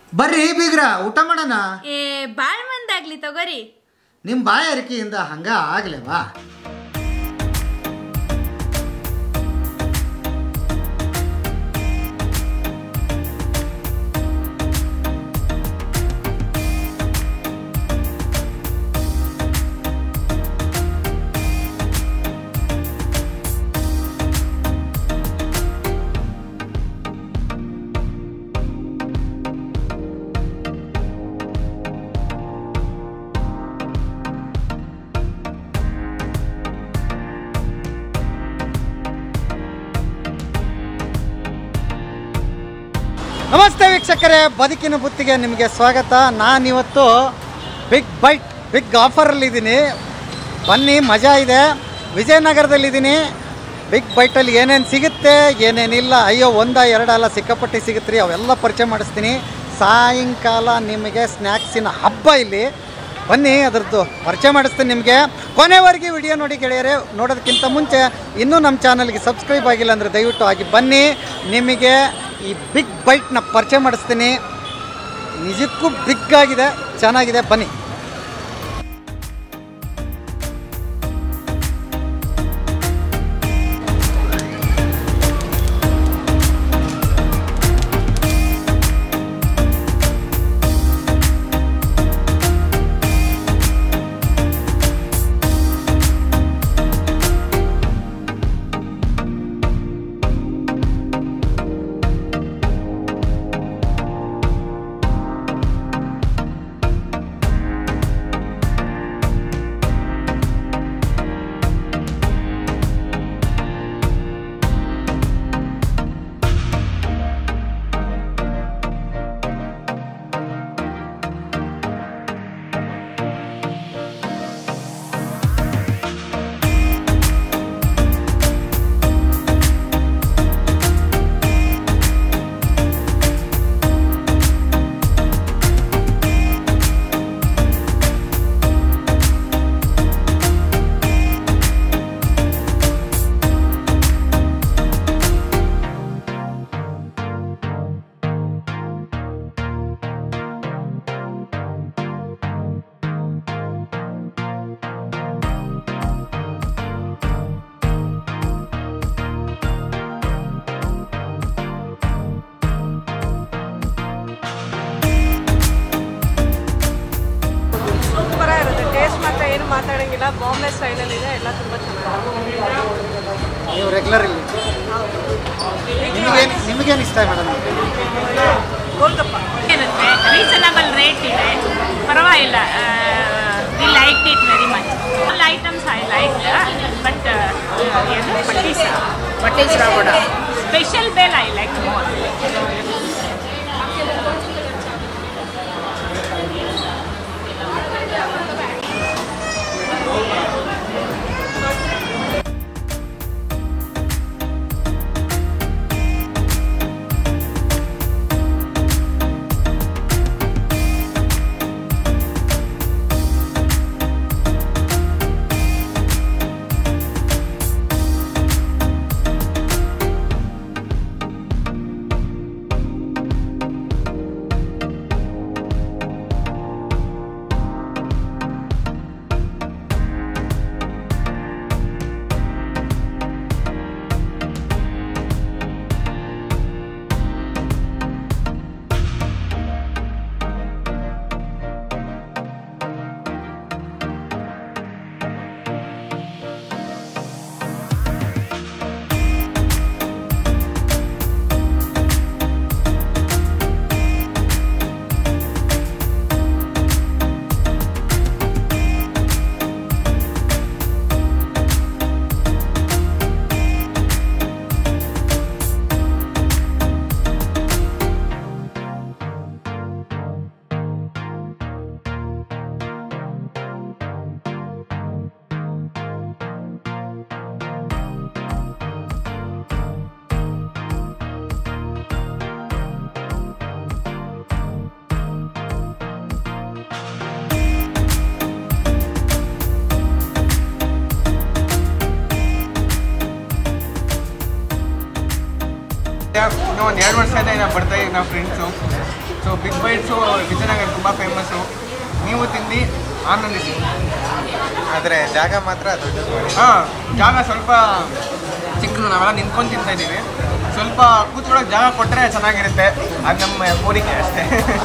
ಬರ್ರಿ ಬೀಗ್ರ ಊಟ ಮಾಡೋಣ ಏ ಬಾಳ್ ಮಂದಾಗ್ಲಿ ತಗೋರಿ ನಿಮ್ಮ ಬಾಯಾರಿಕೆಯಿಂದ ಹಂಗ ಆಗ್ಲೇವಾ ನಮಸ್ತೆ ವೀಕ್ಷಕರೇ ಬದುಕಿನ ಬುತ್ತಿಗೆ ನಿಮಗೆ ಸ್ವಾಗತ ನಾನಿವತ್ತು ಬಿಗ್ ಬೈಟ್ ಬಿಗ್ ಆಫರಲ್ಲಿದ್ದೀನಿ ಬನ್ನಿ ಮಜಾ ಇದೆ ವಿಜಯನಗರದಲ್ಲಿದ್ದೀನಿ ಬಿಗ್ ಬೈಟಲ್ಲಿ ಏನೇನು ಸಿಗುತ್ತೆ ಏನೇನಿಲ್ಲ ಅಯ್ಯೋ ಒಂದ ಎರಡಲ್ಲ ಸಿಕ್ಕಾಪಟ್ಟಿ ಸಿಗುತ್ತೆ ರೀ ಅವೆಲ್ಲ ಪರಿಚಯ ಮಾಡಿಸ್ತೀನಿ ಸಾಯಂಕಾಲ ನಿಮಗೆ ಸ್ನ್ಯಾಕ್ಸಿನ ಹಬ್ಬ ಇಲ್ಲಿ ಬನ್ನಿ ಅದರದ್ದು ಪರಿಚಯ ಮಾಡಿಸ್ತೀನಿ ನಿಮಗೆ ಕೊನೆವರೆಗೆ ವಿಡಿಯೋ ನೋಡಿ ಗೆಳೆಯರೆ ನೋಡೋದಕ್ಕಿಂತ ಮುಂಚೆ ಇನ್ನೂ ನಮ್ಮ ಚಾನಲ್ಗೆ ಸಬ್ಸ್ಕ್ರೈಬ್ ಆಗಿಲ್ಲ ಅಂದರೆ ದಯವಿಟ್ಟು ಆಗಿ ಬನ್ನಿ ನಿಮಗೆ ಈ ಬಿಗ್ ಬೈಟ್ನ ಪರಿಚಯ ಮಾಡಿಸ್ತೀನಿ ನಿಜಕ್ಕೂ ಬಿಗ್ ಆಗಿದೆ ಚೆನ್ನಾಗಿದೆ ಬನ್ನಿ ಸೂಪರ್ ಇರುತ್ತೆ ಟೇಸ್ಟ್ ಮಾತ್ರ ಏನು ಮಾತಾಡಂಗಿಲ್ಲ ಬಾಂಬೆ ಸ್ಟೈಲಲ್ಲಿ ಇದೆ ಎಲ್ಲ ತುಂಬ ಚೆನ್ನಾಗಿದೆ ನೀವು ರೆಗ್ಯುಲರ್ ಇಲ್ಲಿ ನಿಮಗೇನು ನಿಮಗೇನು ಇಷ್ಟ ಮೇಡಮ್ ಗೋಲ್ಗಪ್ಪ ಇರುತ್ತೆ ರೀಸನಬಲ್ ರೇಟ್ ಇದೆ ಪರವಾಗಿಲ್ಲ we like it very much all items I like but ಏನು ಪಟ್ಟೀಸ ಪಟ್ಟೀಸ ಕೂಡ special bhel I like more ಒಂದು ಎರಡು ವರ್ಷದಿಂದ ನಾವು ಬರ್ತಾ ಇದ್ದೀವಿ ನಾವು friends so big bites Vijayanagar ತುಂಬ ಫೇಮಸ್ಸು ನೀವು ತಿಂದು ಆನಂದಿಸಿ ಆದರೆ ಜಾಗ ಮಾತ್ರ ದೊಡ್ಡದು ಮಾಡಿ ಹಾಂ ಜಾಗ ಸ್ವಲ್ಪ ಚಿಕ್ಕದು ನಾವೆಲ್ಲ ನಿಂತ್ಕೊಂಡು ತಿಂತಾ ಇದ್ದೀವಿ ಸ್ವಲ್ಪ ಕೂತ್ಕೊಳ್ಳೋಕೆ ಜಾಗ ಕೊಟ್ಟರೆ ಚೆನ್ನಾಗಿರುತ್ತೆ ಅದು ನಮ್ಮ ಕೋರಿಕೆ ಅಷ್ಟೇ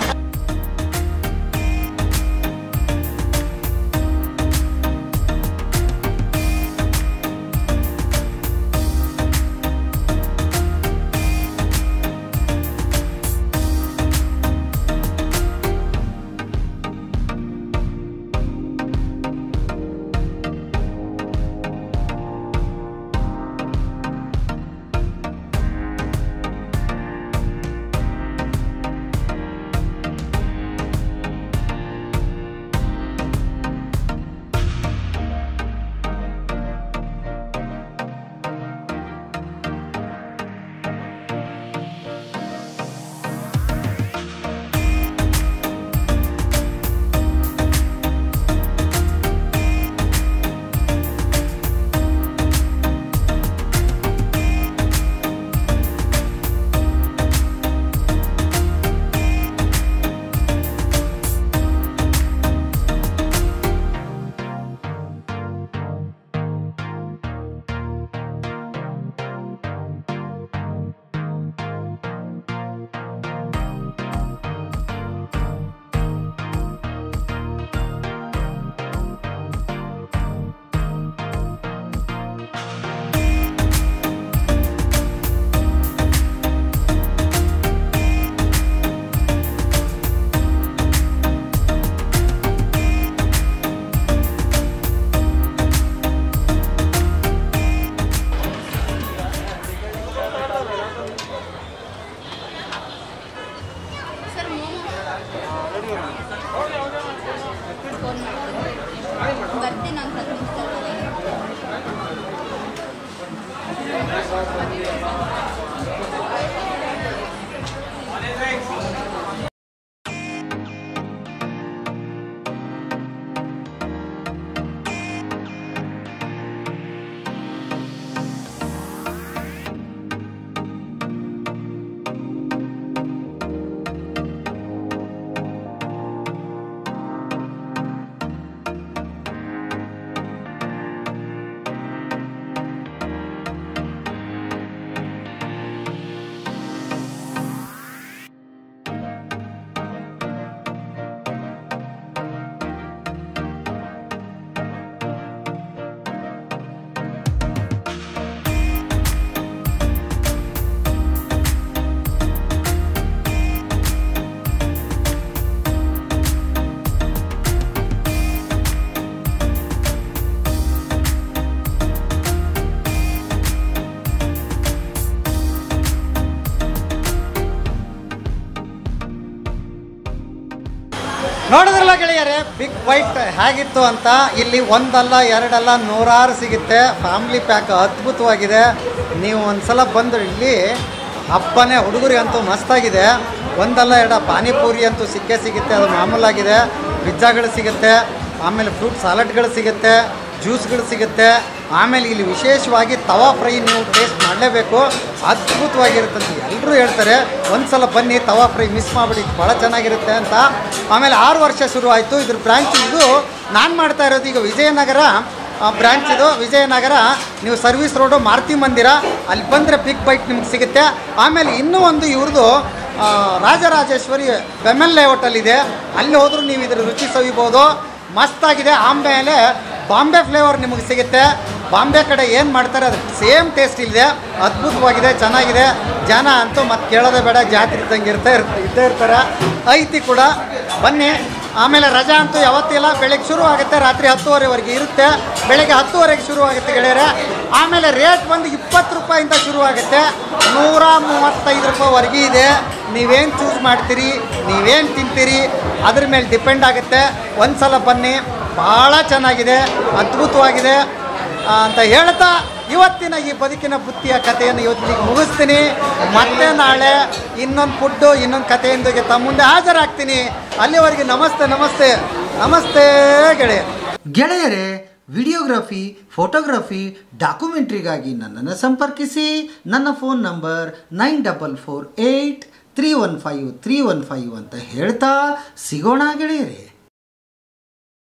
ಬರ್ತೀನಿ ಅಂತ ಹತ್ತು ನಿಮಿಷದಲ್ಲಿ ನೋಡಿದ್ರಲ್ಲ ಗೆಳೆಯರೆ ಬಿಗ್ ವೈಟ್ ಹೇಗಿತ್ತು ಅಂತ ಇಲ್ಲಿ ಒಂದಲ್ಲ ಎರಡಲ್ಲ ನೂರಾರು ಸಿಗುತ್ತೆ ಫ್ಯಾಮಿಲಿ ಪ್ಯಾಕ್ ಅದ್ಭುತವಾಗಿದೆ ನೀವು ಒಂದ್ಸಲ ಬಂದು ಇಲ್ಲಿ ಹಬ್ಬನೇ ಹುಡುಗರಿಗೆ ಅಂತೂ ಮಸ್ತಾಗಿದೆ ಒಂದಲ್ಲ ಎರಡ ಪಾನಿಪೂರಿ ಅಂತೂ ಸಿಕ್ಕೇ ಸಿಗುತ್ತೆ ಅದು ಮಾಮೂಲಾಗಿದೆ ಪಿಜ್ಜಾಗಳು ಸಿಗುತ್ತೆ ಆಮೇಲೆ ಫ್ರೂಟ್ ಸಾಲಡ್ಗಳು ಸಿಗುತ್ತೆ ಜ್ಯೂಸ್ಗಳು ಸಿಗುತ್ತೆ ಆಮೇಲೆ ಇಲ್ಲಿ ವಿಶೇಷವಾಗಿ ತವಾ ಫ್ರೈ ನೀವು ಟೇಸ್ಟ್ ಮಾಡಲೇಬೇಕು ಅದ್ಭುತವಾಗಿರುತ್ತಂತೆ ಎಲ್ಲರೂ ಹೇಳ್ತಾರೆ ಒಂದು ಸಲ ಬನ್ನಿ ತವಾ ಫ್ರೈ ಮಿಸ್ ಮಾಡಿಬಿಡಿ ಭಾಳ ಚೆನ್ನಾಗಿರುತ್ತೆ ಅಂತ ಆಮೇಲೆ ಆರು ವರ್ಷ ಶುರು ಆಯಿತು ಇದ್ರ ಬ್ರ್ಯಾಂಚ್ ಇದು ನಾನು ಮಾಡ್ತಾ ಇರೋದು ಈಗ ವಿಜಯನಗರ ಬ್ರ್ಯಾಂಚ್ ಇದು ವಿಜಯನಗರ ನೀವು ಸರ್ವಿಸ್ ರೋಡು ಮಾರುತಿ ಮಂದಿರ ಅಲ್ಲಿ ಬಂದರೆ ಬಿಗ್ ಬೈಟ್ ನಿಮ್ಗೆ ಸಿಗುತ್ತೆ ಆಮೇಲೆ ಇನ್ನೂ ಒಂದು ಇವ್ರದ್ದು ಆ, ರಾಜರಾಜೇಶ್ವರಿ ಬೆಮೆಲ್ ಲೇಔಟಲ್ಲಿದೆ ಅಲ್ಲಿ ಹೋದರೂ ನೀವು ಇದ್ರ ರುಚಿ ಸವಿಬೋದು ಮಸ್ತಾಗಿದೆ ಆಮೇಲೆ ಬಾಂಬೆ ಫ್ಲೇವರ್ ನಿಮಗೆ ಸಿಗುತ್ತೆ ಬಾಂಬೆ ಕಡೆ ಏನು ಮಾಡ್ತಾರೆ ಅದು ಸೇಮ್ ಟೇಸ್ಟ್ ಇದೆ ಅದ್ಭುತವಾಗಿದೆ ಚೆನ್ನಾಗಿದೆ ಜನ ಅಂತೂ ಮತ್ತೆ ಕೇಳೋದೇ ಬೇಡ ಜಾತ್ರೆ ಇದ್ದಂಗೆ ಇರ್ತಾ ಇರ್ತ ಇದ್ದೇ ಇರ್ತಾರೆ ಐತಿ ಕೂಡ ಬನ್ನಿ ಆಮೇಲೆ ರಜಾ ಅಂತೂ ಯಾವತ್ತಿಲ್ಲ ಬೆಳಗ್ಗೆ ಶುರು ಆಗುತ್ತೆ ರಾತ್ರಿ ಹತ್ತುವರೆವರೆಗೆ ಇರುತ್ತೆ ಬೆಳಗ್ಗೆ ಹತ್ತುವರೆಗೆ ಶುರು ಆಗುತ್ತೆ ಗೆಳೆಯರೆ ಆಮೇಲೆ ರೇಟ್ ಬಂದು ಇಪ್ಪತ್ತು ರೂಪಾಯಿಂದ ಶುರು ಆಗುತ್ತೆ ನೂರ ಮೂವತ್ತೈದು ರೂಪಾಯಿವರೆಗೆ ಇದೆ ನೀವೇನು ಚೂಸ್ ಮಾಡ್ತೀರಿ ನೀವೇನು ತಿಂತೀರಿ ಅದ್ರ ಮೇಲೆ ಡಿಪೆಂಡ್ ಆಗುತ್ತೆ ಒಂದು ಸಲ ಬನ್ನಿ ಭಾಳ ಚೆನ್ನಾಗಿದೆ ಅದ್ಭುತವಾಗಿದೆ ಆ, ಅಂತ ಹೇಳ್ತಾ ಇವತ್ತಿನ ಈ ಬದುಕಿನ ಬುತ್ತಿಯ ಕಥೆಯನ್ನು ಇವತ್ತಿಗೆ ಮುಗಿಸ್ತೀನಿ ಮತ್ತೆ ನಾಳೆ ಇನ್ನೊಂದು ಫುಡ್ಡು ಇನ್ನೊಂದು ಕಥೆಯೊಂದಿಗೆ ತಮ್ಮ ಮುಂದೆ ಹಾಜರಾಗ್ತೀನಿ ಅಲ್ಲಿವರೆಗೆ ನಮಸ್ತೆ ನಮಸ್ತೆ ನಮಸ್ತೆ ಗೆಳೆಯ ಗೆಳೆಯರೇ ವಿಡಿಯೋಗ್ರಫಿ ಫೋಟೋಗ್ರಫಿ ಡಾಕ್ಯುಮೆಂಟ್ರಿಗಾಗಿ ನನ್ನನ್ನು ಸಂಪರ್ಕಿಸಿ ನನ್ನ phone number nine double four eight three one five three one five ಅಂತ ಹೇಳ್ತಾ ಸಿಗೋಣ ಗೆಳೆಯರೇ